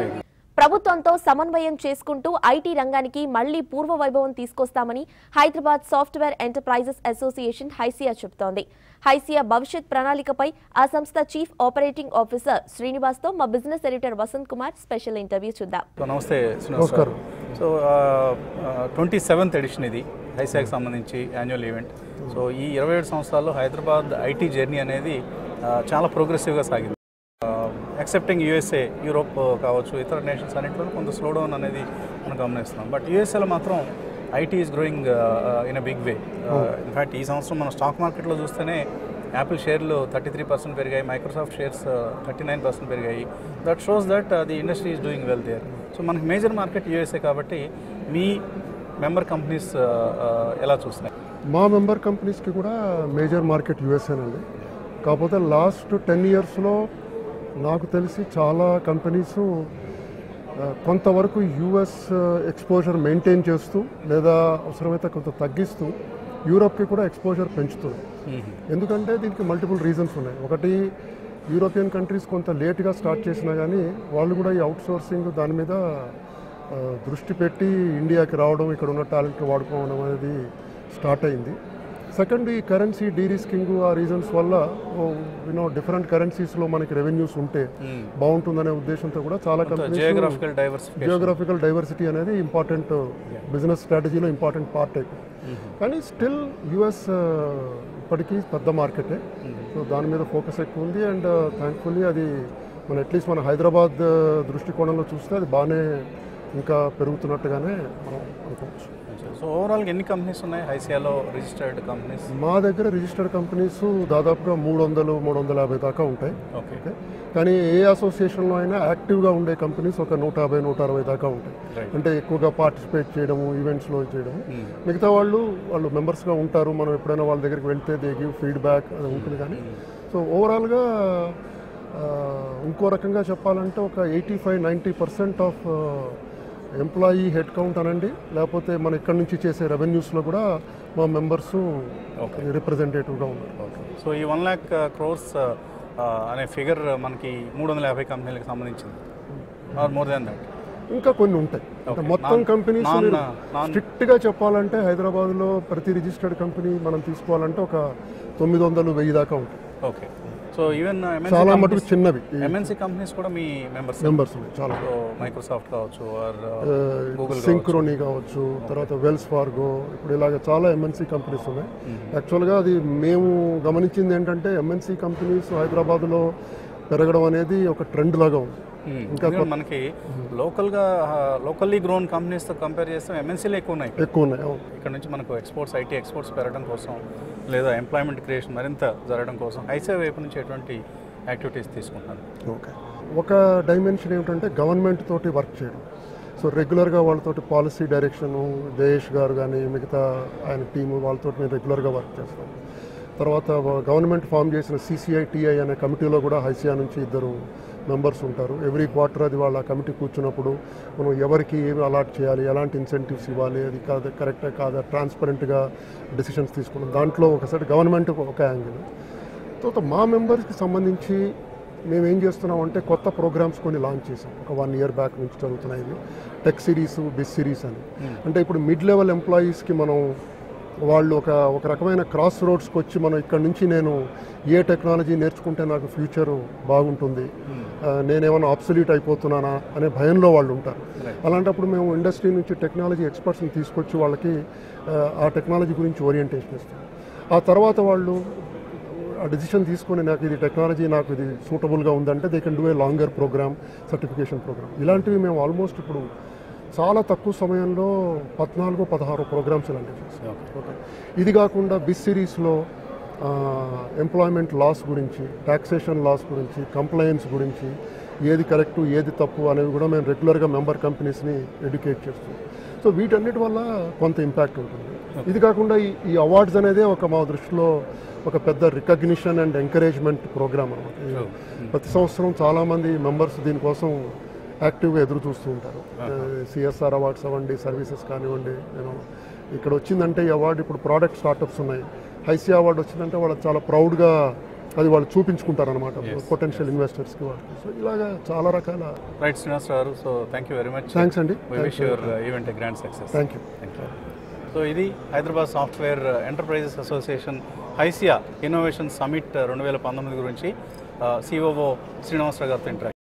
నమస్తే ప్రభుత్వంతో సమన్వయం చేసుకుంటూ ఐటీ రంగానికి మళ్లీ పూర్వ వైభవం తీసుకొస్తామని Hyderabad software enterprises association HYSEA చెబుతోంది హైసియా భవిష్యత్ ప్రణాళికపై ఆ సంస్థ చీఫ్ ఆపరేటింగ్ ఆఫీసర్ శ్రీనివాస్తో మా business editor Vasanth Kumar special interview చూద్దాం సో నమస్తే శ్రీనివాస్ నమస్కారం. గారు. సో ట్వంటీ సెవెంత్ ఎడిషన్ ఇది హైసాక్ సంబంధించి యాన్యువల్ ఈవెంట్ సో ఈ ఇరవై ఏడు సంవత్సరాల్లో హైదరాబాద్ ఐటీ జర్నీ అనేది ఆ, చాలా ప్రోగ్రెసివ్గా సాగింది ఎక్సెప్టింగ్ యూఎస్ఏ యూరోప్ కావచ్చు ఇతర నేషన్స్ అన్నింటిలో కొంత స్లో డౌన్ అనేది మనం గమనిస్తున్నాం బట్ యూఎస్ఏలో మాత్రం IT is growing in a big way in fact ఈ సంవత్సరం మనం స్టాక్ మార్కెట్లో చూస్తేనే యాపిల్ షేర్లు థర్టీ త్రీ పర్సెంట్ పెరిగాయి Microsoft shares thirty nine percent పెరిగాయి that shows that the industry is doing well there so మనకి మేజర్ మార్కెట్ యూఎస్ఏ కాబట్టి మీ మెంబర్ కంపెనీస్ ఎలా చూస్తున్నాయి మా మెంబర్ కంపెనీస్కి కూడా మేజర్ మార్కెట్ యూఎస్ఏనండి కాకపోతే లాస్ట్ టెన్ ఇయర్స్లో నాకు తెలిసి చాలా కంపెనీస్ కొంతవరకు యూఎస్ ఎక్స్పోజర్ మెయింటైన్ చేస్తూ లేదా అవసరమైతే కొంత తగ్గిస్తూ యూరోప్కి కూడా ఎక్స్పోజర్ పెంచుతుంది ఎందుకంటే దీనికి మల్టిపుల్ రీజన్స్ ఉన్నాయి ఒకటి యూరోపియన్ కంట్రీస్ కొంత లేట్గా స్టార్ట్ చేసినా కానీ వాళ్ళు కూడా ఈ అవుట్ సోర్సింగ్ దాని మీద ఆ, దృష్టి పెట్టి ఇండియాకి రావడం ఇక్కడ ఉన్న టాలెంట్ వాడుకోవడం అనేది స్టార్ట్ అయింది సెకండ్ ఈ కరెన్సీ డీరిస్కింగ్ ఆ రీజన్స్ వల్ల యూనో డిఫరెంట్ కరెన్సీస్లో మనకి రెవెన్యూస్ ఉంటే బాగుంటుందనే ఉద్దేశంతో కూడా చాలా companies geographical diversification geographical diversity అనేది ఇంపార్టెంట్ బిజినెస్ స్ట్రాటజీలో ఇంపార్టెంట్ పార్ట్ అయిపోయింది కానీ స్టిల్ యుఎస్ ఇప్పటికీ పెద్ద మార్కెటే సో దాని మీద ఫోకస్ ఎక్కువ ఉంది అండ్ థ్యాంక్ఫుల్లీ అది మన అట్లీస్ట్ మన హైదరాబాద్ దృష్టికోణంలో చూస్తే అది బాగానే ఇంకా పెరుగుతున్నట్టుగానే మనం అనుకోవచ్చు సో ఓవరాల్గా ఎన్ని కంపెనీస్ ఉన్నాయి హైసియాలో రిజిస్టర్డ్ కంపెనీస్ మా దగ్గర రిజిస్టర్డ్ కంపెనీస్ దాదాపుగా మూడు వందలు మూడు వందల యాభై దాకా ఉంటాయి ఓకే ఓకే కానీ ఏ అసోసియేషన్లో అయినా యాక్టివ్గా ఉండే కంపెనీస్ ఒక నూట యాభై నూట అరవై దాకా ఉంటాయి Right. అంటే ఎక్కువగా పార్టిసిపేట్ చేయడము ఈవెంట్స్లో చేయడము మిగతా వాళ్ళు వాళ్ళు మెంబర్స్గా ఉంటారు మనం ఎప్పుడైనా వాళ్ళ దగ్గరికి వెళ్తే దే గివ్ ఫీడ్బ్యాక్ అది ఉంటుంది కానీ సో ఓవరాల్గా ఇంకో రకంగా చెప్పాలంటే ఒక eighty five ninety percent of employee head count అనండి లేకపోతే మన ఇక్కడ నుంచి చేసే రెవెన్యూస్లో కూడా మా మెంబర్స్ రిప్రజెంటేటివ్గా ఉన్నారు సో ఈ వన్ ల్యాక్ క్రోర్స్ అనే ఫిగర్ మనకి మూడు వందల యాభై కంపెనీలకు సంబంధించింది ఆర్ మోర్ దాన్ దట్ ఇంకా కొన్ని ఉంటాయి అంటే మొత్తం Non- companies non- non- strict గా చెప్పాలంటే హైదరాబాద్లో ప్రతి రిజిస్టర్డ్ కంపెనీ మనం తీసుకోవాలంటే ఒక తొమ్మిది వందలు వెయ్యి దాకా ఉంటాయి ఓకే సో ఈవెన్ చాలా మటుకు చిన్నవి ఎంఎన్సీ కంపెనీస్ కూడా మీ మెంబర్స్ మెంబర్స్ ఉన్నాయి చాలా సో మైక్రోసాఫ్ట్ కావచ్చు ఆర్ గూగుల్ సింక్రోనీ కావచ్చు తర్వాత వెల్స్ ఫార్గో ఇప్పుడు ఇలాగ చాలా ఎంఎన్సీ కంపెనీస్ ఉన్నాయి యాక్చువల్గా అది మేము గమనించింది ఏంటంటే ఎంఎన్సీ కంపెనీస్ హైదరాబాద్లో పెరగడం అనేది ఒక ట్రెండ్ లాగా ఉంది ఇంకా మనకి లోకల్గా లోకల్లీ గ్రోన్ కంపెనీస్తో కంపేర్ చేస్తే ఎంఎన్సీలు ఎక్కువ ఉన్నాయి ఎక్కువ ఉన్నాయి అవును ఇక్కడ నుంచి మనకు ఎక్స్పోర్ట్స్ ఐటీ ఎక్స్పోర్ట్స్ పెరగడం కోసం లేదా ఎంప్లాయ్మెంట్ క్రియేషన్ మరింత జరగడం కోసం ఐసీఐ వైపు నుంచి ఎటువంటి యాక్టివిటీస్ తీసుకుంటున్నారు ఓకే ఒక డైమెన్షన్ ఏమిటంటే గవర్నమెంట్ తోటి వర్క్ చేయడం సో రెగ్యులర్గా వాళ్ళతోటి పాలసీ డైరెక్షను దేశ్ గారు కానీ మిగతా ఆయన టీము వాళ్ళతో మేము రెగ్యులర్గా వర్క్ చేస్తాం తర్వాత గవర్నమెంట్ ఫామ్ చేసిన సిసిఐ టిఐ అనే కమిటీలో కూడా హైసియా నుంచి ఇద్దరు మెంబర్స్ ఉంటారు ఎవ్రీ క్వార్టర్ అది వాళ్ళ కమిటీ కూర్చున్నప్పుడు మనం ఎవరికి ఏమి అలాట్ చేయాలి ఎలాంటి ఇన్సెంటివ్స్ ఇవ్వాలి అది కాదు కరెక్టా కాదా ట్రాన్స్పరెంట్గా డెసిషన్స్ తీసుకున్నాం దాంట్లో ఒకసారి గవర్నమెంట్ ఒక యాంగిల్ తర్వాత మా మెంబర్స్కి సంబంధించి మేము ఏం చేస్తున్నాం అంటే కొత్త ప్రోగ్రామ్స్ కొన్ని లాంచ్ చేసాం ఒక వన్ ఇయర్ బ్యాక్ నుంచి జరుగుతున్నాయి ఇవి టెక్ సిరీస్ బిస్ సిరీస్ అని అంటే ఇప్పుడు మిడ్ లెవెల్ ఎంప్లాయీస్కి మనం వాళ్ళు ఒక ఒక రకమైన క్రాస్ రోడ్స్కి వచ్చి మనం ఇక్కడ నుంచి నేను ఏ టెక్నాలజీ నేర్చుకుంటే నాకు ఫ్యూచర్ బాగుంటుంది ఆ, నేనేమైనా ఆబ్సల్యూట్ అయిపోతున్నానా అనే భయంలో వాళ్ళు ఉంటారు అలాంటప్పుడు మేము ఇండస్ట్రీ నుంచి టెక్నాలజీ ఎక్స్పర్ట్స్ని తీసుకొచ్చి వాళ్ళకి ఆ, ఆ టెక్నాలజీ గురించి ఓరియంటేషన్ ఇస్తాం ఆ తర్వాత వాళ్ళు ఆ డెసిషన్ తీసుకొని నాకు ఇది టెక్నాలజీ నాకు ఇది సూటబుల్గా ఉందంటే they can do a longer program certification program ఇలాంటివి మేము ఆల్మోస్ట్ ఇప్పుడు చాలా తక్కువ సమయంలో పద్నాలుగు పదహారు ప్రోగ్రామ్స్ ఇలాంటివి చేస్తాం ఓకే ఇది కాకుండా బిస్ సిరీస్లో ఎంప్లాయ్మెంట్ లాస్ గురించి టాక్సేషన్ లాస్ గురించి కంప్లయన్స్ గురించి ఏది కరెక్టు ఏది తప్పు అనేవి కూడా మేము రెగ్యులర్గా మెంబర్ కంపెనీస్ని ఎడ్యుకేట్ చేస్తాం సో వీటన్నిటి వల్ల కొంత ఇంపాక్ట్ ఉంటుంది ఇది కాకుండా ఈ ఈ అవార్డ్స్ అనేది ఒక మా దృష్టిలో ఒక పెద్ద రికగ్నిషన్ అండ్ ఎంకరేజ్మెంట్ ప్రోగ్రామ్ అనమాట ప్రతి సంవత్సరం చాలామంది మెంబర్స్ దీనికోసం యాక్టివ్గా ఎదురు చూస్తూ ఉంటారు సిఎస్ఆర్ అవార్డ్స్ అవ్వండి సర్వీసెస్ కానివ్వండి నేను ఇక్కడ వచ్చిందంటే ఈ అవార్డు ఇప్పుడు ప్రోడక్ట్ స్టార్టప్స్ ఉన్నాయి హైసీ అవార్డు వచ్చిందంటే వాళ్ళకి చాలా ప్రౌడ్గా అది వాళ్ళు చూపించుకుంటారనమాట పొటెన్షియల్ ఇన్వెస్టర్స్కి వాళ్ళకి సో ఇలాగా చాలా రకాల right Srinivas garu so thank you very much thanks అండి we wish your event a grand success thank you thank you so ఇది Hyderabad software enterprises association HYSEA innovation summit రెండు వేల పంతొమ్మిది గురించి సిఓఓ శ్రీనివాసరావు గారితో ఇంటరాక్ట్